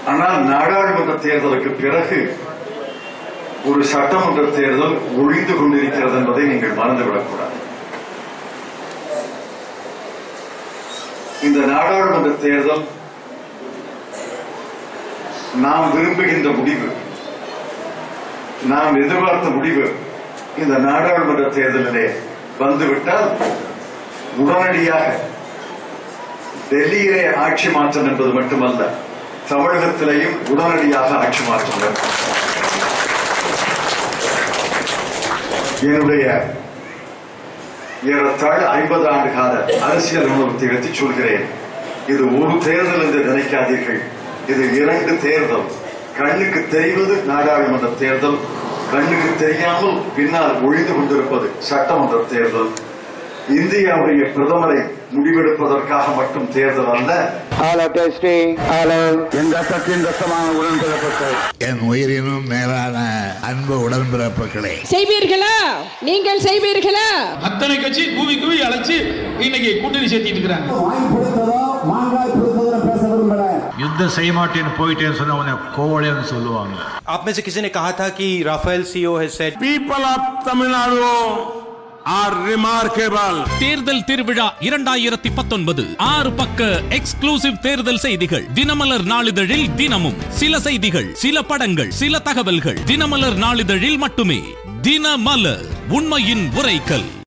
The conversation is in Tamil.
ஆனால் நாடாளுமன்ற தேர்தலுக்கு பிறகு ஒரு சட்டமன்ற தேர்தல் ஒழிந்து கொண்டிருக்கிறது என்பதை நீங்கள் மறந்துவிடக்கூடாது இந்த நாடாளுமன்ற தேர்தல் நாம் விரும்புகின்ற முடிவு நாம் எதிர்பார்த்த முடிவு இந்த நாடாளுமன்ற தேர்தலிலே வந்துவிட்டால் உடனடியாக டெல்லியிலே ஆட்சி மாற்றம் என்பது மட்டுமல்ல தமிழகத்திலேயும் உடனடியாக ஆட்சி மாற்றம் வரும். என்னுடைய ஏறத்தாழ ஐம்பது ஆண்டு கால அரசியல் அனுபவத்தை எடுத்து சொல்கிறேன் இது ஒரு தேர்தல் என்று நினைக்காதீர்கள் இது இரண்டு தேர்தல் கண்ணுக்கு தெரிவது நாடாளுமன்ற தேர்தல் கண்ணுக்கு தெரியாமல் பின்னால் ஒழிந்து கொண்டிருப்பது சட்டமன்ற தேர்தல் இந்தியாவுடைய பிரதமரை முடிவெடுப்பதற்காக மட்டும் தேர்தல் அல்ல Hello, testing. Hello. என் ரத்தத்தின் ரத்தமான உடன்பிறப்புகள் என் உயிரினும் மேலான அன்பு உடன்பிறப்புகளே செய்வீர்களா நீங்கள் செய்வீர்களா அத்தனை கட்சி கூவி கூவி அழைச்சு இன்னைக்கு கூட்டணி சேர்த்திட்டு இருக்கிறாங்க வாங்கி கொடுத்ததோ மாங்காய் கொடுத்ததோ பேச விரும்பல யுத்தம் செய்ய மாட்டேன்னு போயிட்டேன்னு சொன்ன உடனே கோவலேன்னு சொல்லுவாங்க आप में से किसी ने कहा था कि Rafale CO has said people of Tamil Nadu are remarkable தேர்தல் திருவிழா இரண்டாயிரத்தி பத்தொன்பது ஆறு பக்க எக்ஸ்க்ளூசிவ் தேர்தல் செய்திகள் தினமலர் நாளிதழில் தினமும் சில செய்திகள் சில படங்கள் சில தகவல்கள் தினமலர் நாளிதழில் மட்டுமே தினமலர் உண்மையின் உரைக்கல்